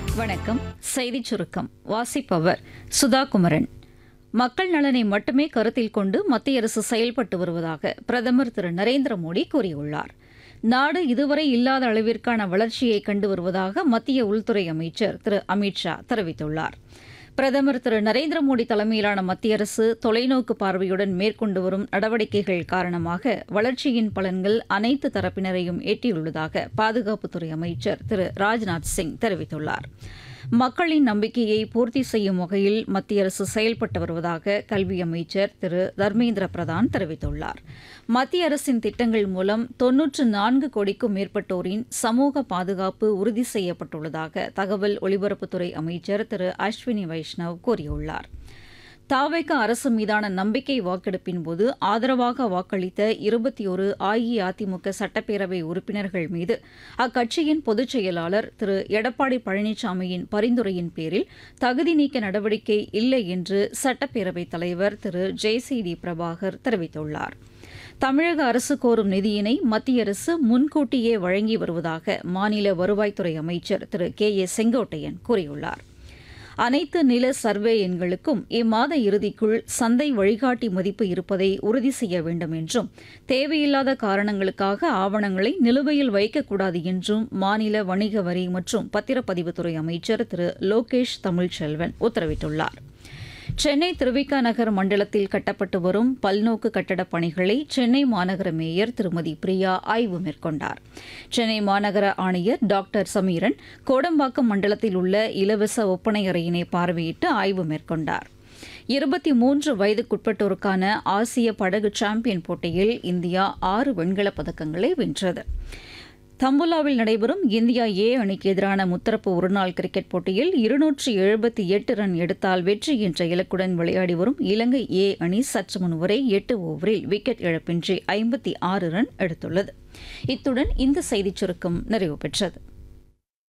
வணக்கம் செய்திச் சுருக்கம் வாசிப்பவர் சுதா குமரன் மக்கள் நலனை மட்டுமே கருத்தில் கொண்டு மத்திய அரசு செயல்பட்டு வருவதாக பிரதமர் திரு நரேந்திர மோடி கூறியுள்ளார் நாடு இதுவரை இல்லாத அளவிற்கான வளர்ச்சியை கண்டு வருவதாக மத்திய உள்துறை அமைச்சர் திரு அமித் ஷா தெரிவித்துள்ளார் பிரதமர் திரு நரேந்திர மோடி தலைமையிலான மத்திய அரசு தொலைநோக்கு பார்வையுடன் மேற்கொண்டு வரும் நடவடிக்கைகள் காரணமாக வளர்ச்சியின் பலன்கள் அனைத்து தரப்பினரையும் எட்டியுள்ளதாக பாதுகாப்புத்துறை அமைச்சர் திரு ராஜ்நாத் சிங் தெரிவித்துள்ளார் மக்களின் நம்பிக்கையை பூர்த்தி செய்யும் வகையில் மத்திய அரசு செயல்பட்டு வருவதாக கல்வி அமைச்சர் திரு தர்மேந்திர பிரதான் தெரிவித்துள்ளார் மத்திய அரசின் திட்டங்கள் மூலம் தொன்னூற்று நான்கு கோடிக்கும் மேற்பட்டோரின் சமூக பாதுகாப்பு உறுதி செய்யப்பட்டுள்ளதாக தகவல் ஒலிபரப்புத்துறை அமைச்சர் திரு அஸ்வினி வைஷ்ணவ் கூறியுள்ளார் தாவேக அரசு மீதான நம்பிக்கை வாக்கெடுப்பின் போது ஆதரவாக வாக்களித்த இருபத்தி ஒரு அஇஅதிமுக சட்டப்பேரவை உறுப்பினர்கள் மீது அக்கட்சியின் பொதுச் செயலாளர் திரு எடப்பாடி பழனிசாமியின் பரிந்துரையின் பேரில் தகுதி நீக்க நடவடிக்கை இல்லை என்று சட்டப்பேரவைத் தலைவர் திரு ஜெயசிடி பிரபாகர் தெரிவித்துள்ளார் தமிழக அரசு கோரும் நிதியினை மத்திய அரசு முன்கூட்டியே வழங்கி வருவதாக மாநில வருவாய்த்துறை அமைச்சர் திரு கே ஏ செங்கோட்டையன் கூறியுள்ளார் அனைத்து நில சர்வே எண்களுக்கும் இம்மாத இறுதிக்குள் சந்தை வழிகாட்டி மதிப்பு இருப்பதை உறுதி செய்ய வேண்டும் என்றும் தேவையில்லாத காரணங்களுக்காக ஆவணங்களை நிலுவையில் வைக்கக்கூடாது என்றும் மாநில வணிக வரி மற்றும் பத்திரப்பதிவுத்துறை அமைச்சர் திரு லோகேஷ் தமிழ்ச்செல்வன் உத்தரவிட்டுள்ளார் சென்னை திருவிக நகர் மண்டலத்தில் கட்டப்பட்டு வரும் பல்நோக்கு கட்டடப் பணிகளை சென்னை மாநகர மேயர் திருமதி பிரியா ஆய்வு மேற்கொண்டார் சென்னை மாநகர ஆணையர் டாக்டர் சமீரன் கோடம்பாக்கம் மண்டலத்தில் உள்ள இலவச ஒப்பனை அறையினை பார்வையிட்டு ஆய்வு மேற்கொண்டார் இருபத்தி மூன்று வயதுக்குட்பட்டோருக்கான ஆசிய படகு சாம்பியன் போட்டியில் இந்தியா ஆறு வெண்கலப் பதக்கங்களை வென்றது தம்புலாவில் நடைபெறும் இந்தியா ஏ அணிக்கு எதிரான முத்தரப்பு ஒருநாள் கிரிக்கெட் போட்டியில் இருநூற்றி எழுபத்தி எட்டு ரன் எடுத்தால் வெற்றி என்ற இலக்குடன் விளையாடி வரும் இலங்கை ஏ அணி சற்று முன் வரை எட்டு ஓவரில் விக்கெட் இழப்பின்றி ஐம்பத்தி ஆறு ரன் எடுத்துள்ளது இத்துடன் இந்த செய்திச் சுருக்கம் நிறைவு பெற்றது